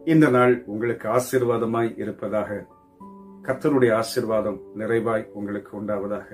இந்த நாள் உங்களுக்கு ஆசீர்வாதமாய் இருப்பதாக கர்த்தருடைய ஆசீர்வாதம் நிறைவாய் உங்களுக்கு உண்டாவதாக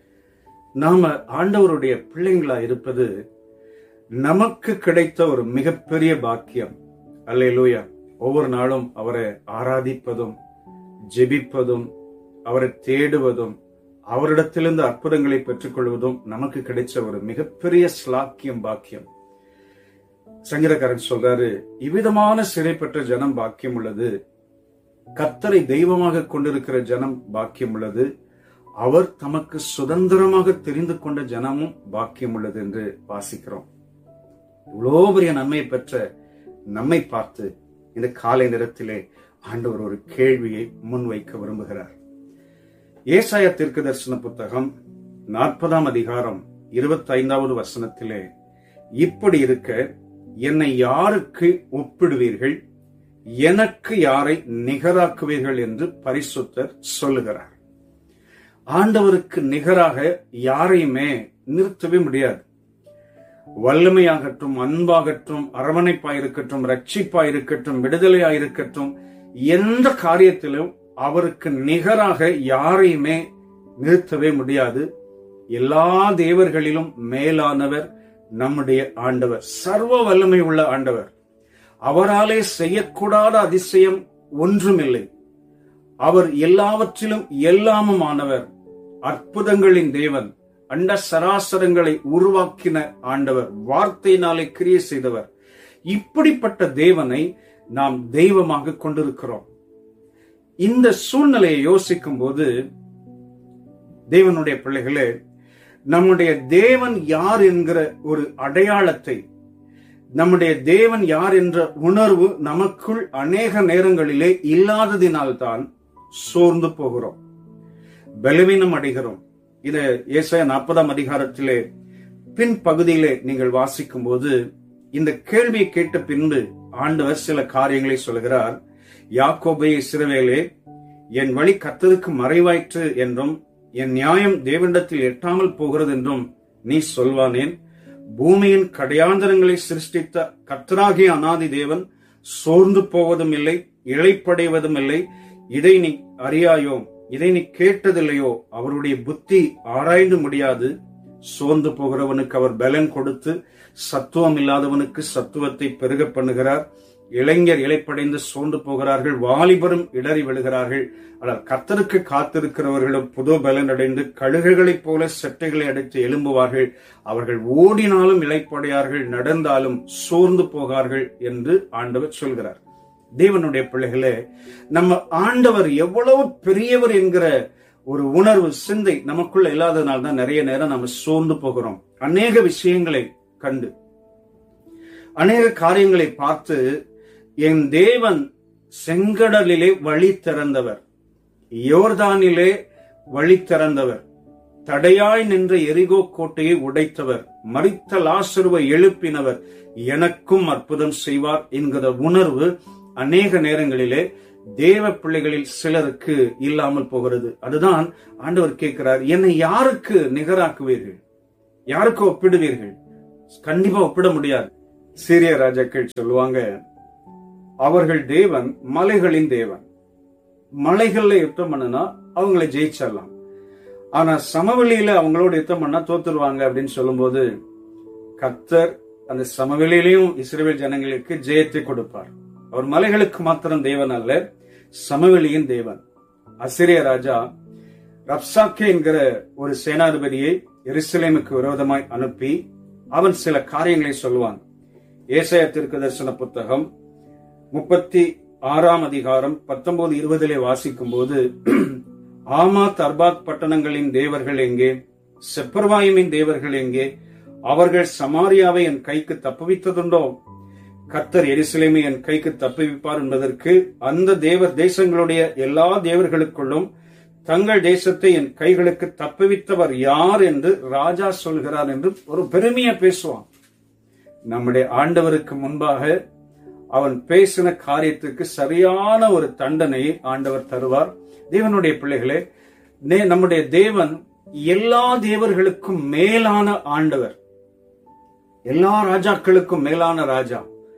நாம ஆண்டவருடைய பிள்ளைங்களா இருப்பது நமக்கு கிடைத்த ஒரு மிகப்பெரிய பாக்கியம் அல்லேலூயா ஒவ்வொரு நாளும் அவரை ஆராதிப்பதும் ஜெபிப்பதும் அவரை தேடுவதும் அவரிடத்திலிருந்து அற்புதங்களை பெற்றுக்கொள்வதும் நமக்கு கிடைச்ச ஒரு மிகப்பெரிய ஸ்லாக்கியம் பாக்கியம் சங்கீதக்காரன் சொல்றாரு இவ்விதமான சிறை பெற்ற ஜனம் பாக்கியம் உள்ளது கத்தரை தெய்வமாக கொண்டிருக்கிற ஜனம் பாக்கியம் உள்ளது அவர் தமக்கு சுதந்திரமாக தெரிந்து கொண்ட ஜனமும் பாக்கியம் உள்ளது என்று வாசிக்கிறோம் இவ்வளோ பெரிய நன்மையை பெற்ற நம்மை பார்த்து இந்த காலை நேரத்திலே ஆண்டவர் ஒரு கேள்வியை முன்வைக்க விரும்புகிறார் ஏசாய தீர்க்க தரிசன புத்தகம் நாற்பதாம் அதிகாரம் இருபத்தி ஐந்தாவது வசனத்திலே இப்படி இருக்க என்னை யாருக்கு ஒப்பிடுவீர்கள் எனக்கு யாரை நிகராக்குவீர்கள் என்று பரிசுத்தர் சொல்லுகிறார் ஆண்டவருக்கு நிகராக யாரையுமே நிறுத்தவே முடியாது வல்லமையாகட்டும் அன்பாகட்டும் அரவணைப்பாயிருக்கட்டும் ரட்சிப்பாயிருக்கட்டும் விடுதலையாயிருக்கட்டும் எந்த காரியத்திலும் அவருக்கு நிகராக யாரையுமே நிறுத்தவே முடியாது எல்லா தேவர்களிலும் மேலானவர் நம்முடைய ஆண்டவர் சர்வ வல்லமை உள்ள ஆண்டவர் அவராலே செய்யக்கூடாத அதிசயம் ஒன்றுமில்லை அவர் எல்லாவற்றிலும் எல்லாமுமானவர் அற்புதங்களின் தேவன் அண்ட சராசரங்களை உருவாக்கின ஆண்டவர் வார்த்தையினாலே கிரியை செய்தவர் இப்படிப்பட்ட தேவனை நாம் தெய்வமாக கொண்டிருக்கிறோம் இந்த சூழ்நிலையை யோசிக்கும் போது தேவனுடைய பிள்ளைகளே நம்முடைய தேவன் யார் என்கிற ஒரு அடையாளத்தை நம்முடைய தேவன் யார் என்ற உணர்வு நமக்குள் அநேக நேரங்களிலே இல்லாததினால்தான் சோர்ந்து போகிறோம் பலவீனம் அடைகிறோம் இது ஏசாய நாற்பதாம் அதிகாரத்திலே பின் பகுதியிலே நீங்கள் வாசிக்கும் போது இந்த கேள்வியை கேட்ட பின்பு ஆண்டவர் சில காரியங்களை சொல்கிறார் யாக்கோபே சிறுவேலே என் வழி கத்தருக்கு மறைவாயிற்று என்றும் என் நியாயம் தேவனிடத்தில் எட்டாமல் போகிறது என்றும் நீ சொல்வானேன் பூமியின் கடையாந்தரங்களை சிருஷ்டித்த கத்தராகிய அனாதி தேவன் சோர்ந்து போவதும் இல்லை இழைப்படைவதும் இல்லை இதை நீ அறியாயோ இதை நீ கேட்டதில்லையோ அவருடைய புத்தி ஆராய்ந்து முடியாது சோர்ந்து போகிறவனுக்கு அவர் பலன் கொடுத்து சத்துவம் இல்லாதவனுக்கு சத்துவத்தை பெருக பண்ணுகிறார் இளைஞர் இலைப்படைந்து சோர்ந்து போகிறார்கள் வாலிபரும் இடறி விழுகிறார்கள் ஆனால் கத்தருக்கு காத்திருக்கிறவர்களும் புது பலன் அடைந்து கழுகுகளைப் போல செட்டைகளை அடைத்து எழும்புவார்கள் அவர்கள் ஓடினாலும் இலைப்படையார்கள் நடந்தாலும் சோர்ந்து போகார்கள் என்று ஆண்டவர் சொல்கிறார் தேவனுடைய பிள்ளைகளே நம்ம ஆண்டவர் எவ்வளவு பெரியவர் என்கிற ஒரு உணர்வு சிந்தை நமக்குள்ள இல்லாததுனால தான் நிறைய நேரம் நம்ம சோர்ந்து போகிறோம் அநேக விஷயங்களை கண்டு அநேக காரியங்களை பார்த்து என் தேவன் செங்கடலிலே வழி திறந்தவர் யோர்தானிலே வழி திறந்தவர் தடையாய் நின்ற எரிகோ கோட்டையை உடைத்தவர் மறித்த லாசருவை எழுப்பினவர் எனக்கும் அற்புதம் செய்வார் என்கிற உணர்வு அநேக நேரங்களிலே தேவ பிள்ளைகளில் சிலருக்கு இல்லாமல் போகிறது அதுதான் ஆண்டவர் கேட்கிறார் என்னை யாருக்கு நிகராக்குவீர்கள் யாருக்கு ஒப்பிடுவீர்கள் கண்டிப்பா ஒப்பிட முடியாது சீரிய ராஜாக்கள் சொல்லுவாங்க அவர்கள் தேவன் மலைகளின் தேவன் மலைகள்ல யுத்தம் பண்ணுனா அவங்கள ஜெயிச்சிடலாம் ஆனா சமவெளியில அவங்களோட யுத்தம் பண்ணா தோத்துருவாங்க அப்படின்னு சொல்லும்போது கத்தர் அந்த சமவெளியிலையும் இஸ்ரேல் ஜனங்களுக்கு ஜெயத்தை கொடுப்பார் அவர் மலைகளுக்கு மாத்திரம் தேவன் அல்ல சமவெளியின் தேவன் அசிரிய ராஜா ரப்சாக்கே என்கிற ஒரு சேனாதிபதியை எருசலேமுக்கு விரோதமாய் அனுப்பி அவன் சில காரியங்களை சொல்லுவான் ஏசாய தீர்க்க தரிசன புத்தகம் முப்பத்தி ஆறாம் அதிகாரம் பத்தொன்பது இருபதிலே வாசிக்கும் போது ஆமாத் அர்பாத் பட்டணங்களின் தேவர்கள் எங்கே செப்பர்வாயுமின் தேவர்கள் எங்கே அவர்கள் சமாரியாவை என் கைக்கு தப்புவித்ததுண்டோ கர்த்தர் எருசலேமை என் கைக்கு தப்புவிப்பார் என்பதற்கு அந்த தேவர் தேசங்களுடைய எல்லா தேவர்களுக்குள்ளும் தங்கள் தேசத்தை என் கைகளுக்கு தப்புவித்தவர் யார் என்று ராஜா சொல்கிறார் என்று ஒரு பெருமையா பேசுவான் நம்முடைய ஆண்டவருக்கு முன்பாக அவன் பேசின காரியத்துக்கு சரியான ஒரு தண்டனையை ஆண்டவர் தருவார் தேவனுடைய பிள்ளைகளே நே- நம்முடைய தேவன் எல்லா தேவர்களுக்கும் மேலான ஆண்டவர் எல்லா ராஜாக்களுக்கும் மேலான ராஜா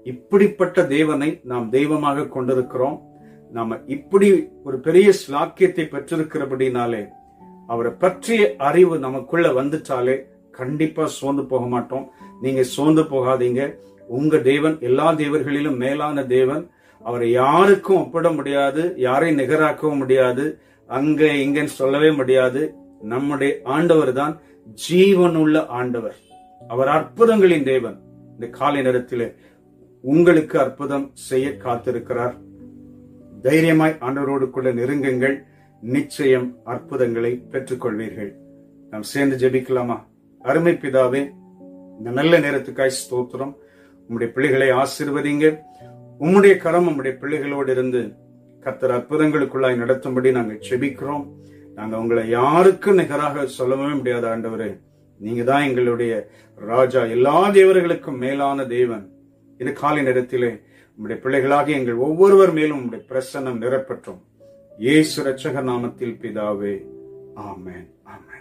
இப்படிப்பட்ட தேவனை நாம் தெய்வமாக கொண்டிருக்கிறோம் நாம இப்படி ஒரு பெரிய ஸ்லாக்கியத்தை பெற்றிருக்கிறபடினாலே அவரை பற்றிய அறிவு நமக்குள்ள வந்துட்டாலே கண்டிப்பா சோர்ந்து போக மாட்டோம் நீங்க சோர்ந்து போகாதீங்க உங்க தேவன் எல்லா தேவர்களிலும் மேலான தேவன் அவரை யாருக்கும் ஒப்பிட முடியாது யாரையும் நிகராக்கவும் முடியாது அங்க இங்கன்னு சொல்லவே முடியாது நம்முடைய ஆண்டவர் தான் ஜீவனுள்ள ஆண்டவர் அவர் அற்புதங்களின் தேவன் இந்த காலை நேரத்திலே உங்களுக்கு அற்புதம் செய்ய காத்திருக்கிறார் தைரியமாய் ஆண்டவரோடு கூட நெருங்குங்கள் நிச்சயம் அற்புதங்களை பெற்றுக்கொள்வீர்கள் நாம் சேர்ந்து ஜெபிக்கலாமா அருமை பிதாவே இந்த நல்ல நேரத்துக்காய் ஸ்தோத்திரம் உம்முடைய பிள்ளைகளை ஆசிர்வதிங்க உம்முடைய கரம் உம்முடைய பிள்ளைகளோடு இருந்து கத்தர் அற்புதங்களுக்குள்ளாய் நடத்தும்படி நாங்கள் செபிக்கிறோம் நாங்க உங்களை யாருக்கும் நிகராக சொல்லவே முடியாத ஆண்டவரே நீங்க தான் எங்களுடைய ராஜா எல்லா தேவர்களுக்கும் மேலான தேவன் இது காலை நேரத்திலே உம்முடைய பிள்ளைகளாக எங்கள் ஒவ்வொருவர் மேலும் உம்முடைய பிரசன்னம் நிரப்பற்றும் இயேசு ரட்சக நாமத்தில் பிதாவே ஆமென் ஆமென்